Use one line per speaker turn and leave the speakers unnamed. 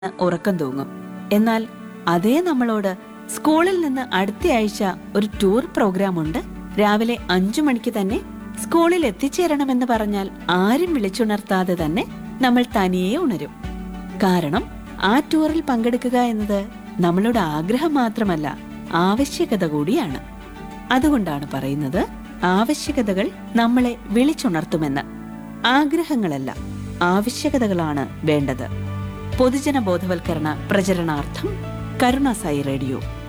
ഉറക്കം തൂങ്ങും എന്നാൽ അതേ നമ്മളോട് സ്കൂളിൽ നിന്ന് അടുത്തയാഴ്ച ഒരു ടൂർ പ്രോഗ്രാം ഉണ്ട് രാവിലെ അഞ്ചു മണിക്ക് തന്നെ സ്കൂളിൽ എത്തിച്ചേരണമെന്ന് പറഞ്ഞാൽ ആരും വിളിച്ചുണർത്താതെ തന്നെ നമ്മൾ തനിയെ ഉണരും കാരണം ആ ടൂറിൽ പങ്കെടുക്കുക എന്നത് നമ്മളുടെ ആഗ്രഹം മാത്രമല്ല ആവശ്യകത കൂടിയാണ് അതുകൊണ്ടാണ് പറയുന്നത് ആവശ്യകതകൾ നമ്മളെ വിളിച്ചുണർത്തുമെന്ന് ആഗ്രഹങ്ങളല്ല ആവശ്യകതകളാണ് വേണ്ടത് പൊതുജന ബോധവൽക്കരണ പ്രചരണാർത്ഥം കരുണാസായി റേഡിയോ